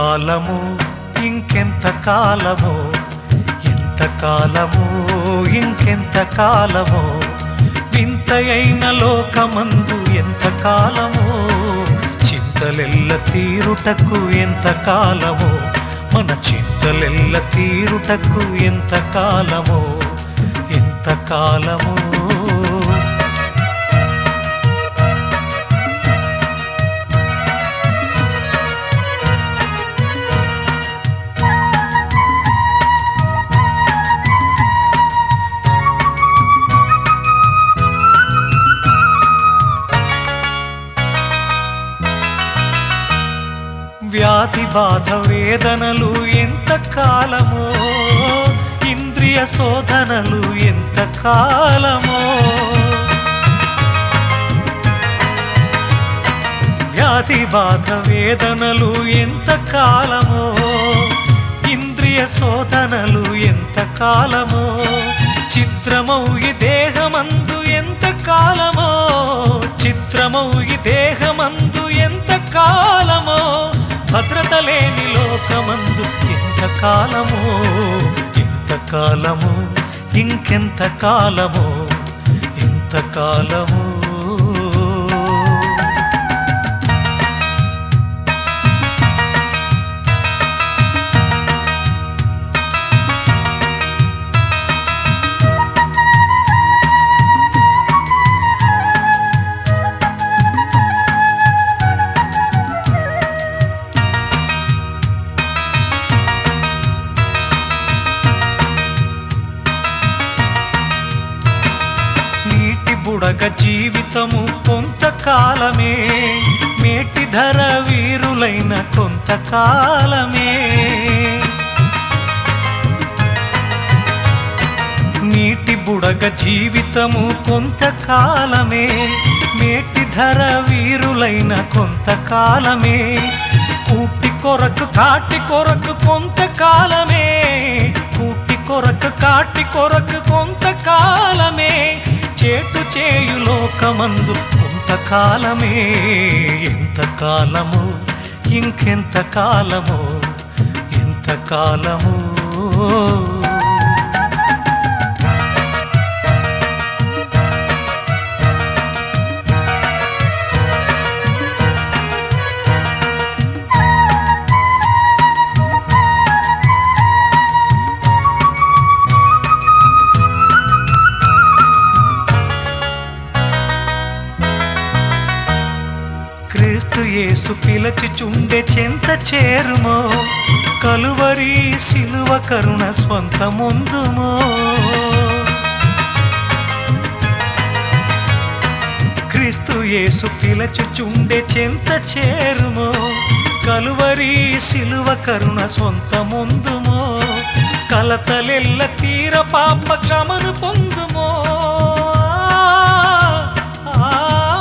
కాలము ఇంకెంత కాలము ఎంత కాలము ఇంకెంత కాలము వింతయైన లోకమందు ఎంత కాలము చింతలెల్ల తీరుటకు ఎంత కాలము మన చింతలెల్ల తీరుటకు ఎంత కాలము ఎంత కాలము వ్యాధి బాధ వేదనలు ఎంత కాలమో ఇంద్రియ శోధనలు ఎంత కాలమో వ్యాధి బాధ వేదనలు ఎంత కాలమో ఇంద్రియ శోధనలు ఎంత కాలమో చిత్రమౌ ఈ దేహమందు ఎంత కాలమో చిత్రమౌ ఈ దేహమందు ఎంత కాలమో భద్రత లేని లోకమందు ఎంత కాలమో ఎంత కాలము ఇంకెంత కాలమో ఎంత కాలమో నీటి బుడగ జీవితము కొంతకాలమే మేటి ధర వీరులైన కొంతకాలమే నీటి బుడగ జీవితము కొంతకాలమే మేటి ధర వీరులైన కొంతకాలమే కూటి కొరకు కాటి కొరకు కొంతకాలమే కూటి కొరకు కాటి కొరకు కొంతకాలమే చేటు చేయు లోకమందు కొంతకాలమే ఎంత కాలము ఇంకెంత కాలము ఎంత కాలము క్రీస్తు యేసు పిలచుచుండె చెంత చేరుమో కలువరి సిలువ కరుణ స్వంత ముందుమో క్రీస్తు యేసు పిలచుచుండె చెంత చేరుమో కలువరి సిలువ కరుణ సొంత ముందుమో కలతలెల్ల తీర పాప క్షమను పొందుమో ఆ,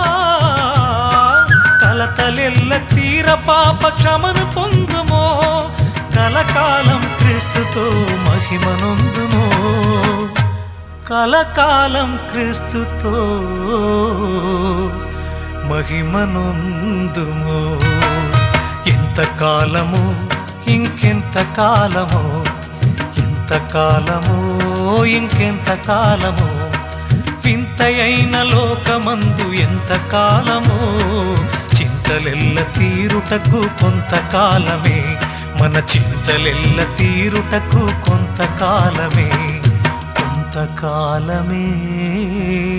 కలతలెల్ల తీర పాప క్షమను పొందుమో కలకాలం క్రీస్తుతో మహిమనొందుమో కలకాలం క్రీస్తుతో మహిమనొందుమో ఎంత కాలము ఇంకెంత కాలము ఎంత కాలము ఇంకెంత కాలము వింతయైన లోకమందు ఎంత కాలము చింతలెల్ల తీరుటకు కొంతకాలమే మన చింతలెల్ల తీరుటకు కొంతకాలమే కొంతకాలమే